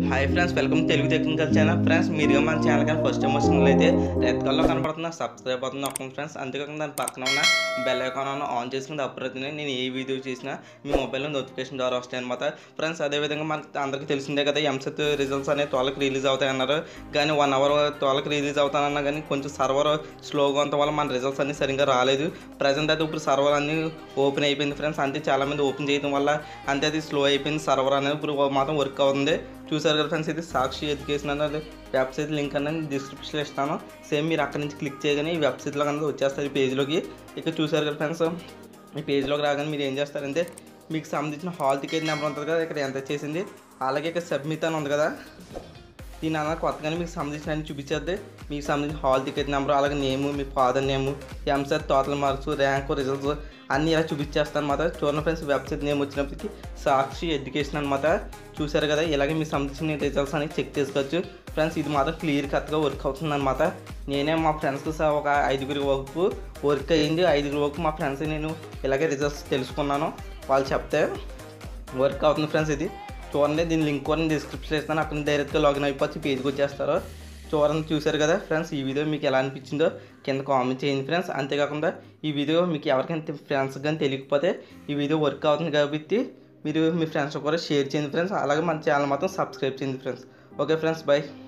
hi friends welcome Telugu technical channel friends మీరు మన channel కానీ ఫస్ట్ టైం వచ్చినట్లయితే రెడ్ కలర్లో కనపడుతున్న సబ్స్క్రైబ్ అవుతుంది నొక్కండి ఫ్రెండ్స్ అంతేకాకుండా దాని పక్కన ఉన్న బెల్ ఐకాన్ ఆన్ చేసుకుని అప్పుడైతేనే నేను ఏ వీడియో చేసినా మీ మొబైల్లో నోటిఫికేషన్ ద్వారా వస్తాయి అనమాట ఫ్రెండ్స్ అదేవిధంగా మనకి అందరికీ తెలిసిందే కదా ఎంసెట్ రిజల్ట్స్ అనేవి తోలకి రిలీజ్ అవుతాయి అన్నారు కానీ వన్ అవర్ తోలకి రిలీజ్ అవుతానన్నా కానీ కొంచెం సర్వర్ స్లోగా ఉండటం వల్ల మన రిజల్ట్స్ అన్ని సరిగ్గా రాలేదు ప్రజెంట్ అయితే ఇప్పుడు సర్వర్ అన్ని ఓపెన్ అయిపోయింది ఫ్రెండ్స్ అంతే చాలామంది ఓపెన్ చేయడం వల్ల అంతే అది స్లో అయిపోయింది సర్వర్ అనేది ఇప్పుడు మాత్రం వర్క్ అవుతుంది చూసారు కదా ఫ్రెండ్స్ ఇది సాక్షి ఎడ్యుకేషన్ అనేది వెబ్సైట్ లింక్ అనేది డిస్క్రిప్షన్లో ఇస్తాను సేమ్ మీరు అక్కడ నుంచి క్లిక్ చేయగానే ఈ వెబ్సైట్లో కనుక వచ్చేస్తారు ఈ పేజ్లోకి ఇక్కడ చూసారు కదా ఫ్రెండ్స్ ఈ పేజ్లోకి రాగానే మీరు ఏం చేస్తారంటే మీకు సంబంధించిన హాల్ టికెట్ నెంబర్ ఉంటుంది కదా ఇక్కడ ఎంత చేసింది అలాగే ఇక్కడ సబ్మిట్ అని ఉంది కదా దీని అలా కొత్తగానే మీకు సంబంధించిన అన్ని చూపించేద్ది మీకు సంబంధించిన హాల్ టికెట్ నెంబర్ అలాగే నేము మీ father name EAMCET total marks rank results అన్నీ ఇలా చూపించేస్తాను అనమాట చూడండి ఫ్రెండ్స్ వెబ్సైట్ నేమ్ వచ్చినప్పటికి సాక్షి ఎడ్యుకేషన్ అనమాట చూసారు కదా ఇలాగే మీకు సంబంధించిన రిజల్ట్స్ అనేవి చెక్ చేసుకోవచ్చు ఫ్రెండ్స్ ఇది మాత్రం క్లియర్ కట్గా వర్క్ అవుతుంది అనమాట నేనే మా ఫ్రెండ్స్కి సహా ఒక ఐదుగురి వరకు వర్క్ అయ్యింది ఐదుగురి వరకు మా ఫ్రెండ్స్ నేను ఇలాగే రిజల్ట్స్ తెలుసుకున్నాను వాళ్ళు చెప్తే వర్క్ అవుతుంది ఫ్రెండ్స్ ఇది చూడండి దీని లింక్ కూడా డిస్క్రిప్షన్ ఇస్తాను అక్కడ నుంచి డైరెక్ట్గా లాగిన్ అయిపోతే పేజ్కి వచ్చేస్తారు చూడండి చూశారు కదా ఫ్రెండ్స్ ఈ వీడియో మీకు ఎలా అనిపించిందో కింద కామెంట్ చేయండి ఫ్రెండ్స్ అంతేకాకుండా ఈ వీడియో మీకు ఎవరికైనా ఫ్రెండ్స్ కానీ తెలియకపోతే ఈ వీడియో వర్క్ అవుతుంది కాబట్టి మీరు మీ ఫ్రెండ్స్ కూడా షేర్ చేయండి ఫ్రెండ్స్ అలాగే మన ఛానల్ మాత్రం సబ్స్క్రైబ్ చేయండి ఫ్రెండ్స్ ఓకే ఫ్రెండ్స్ బాయ్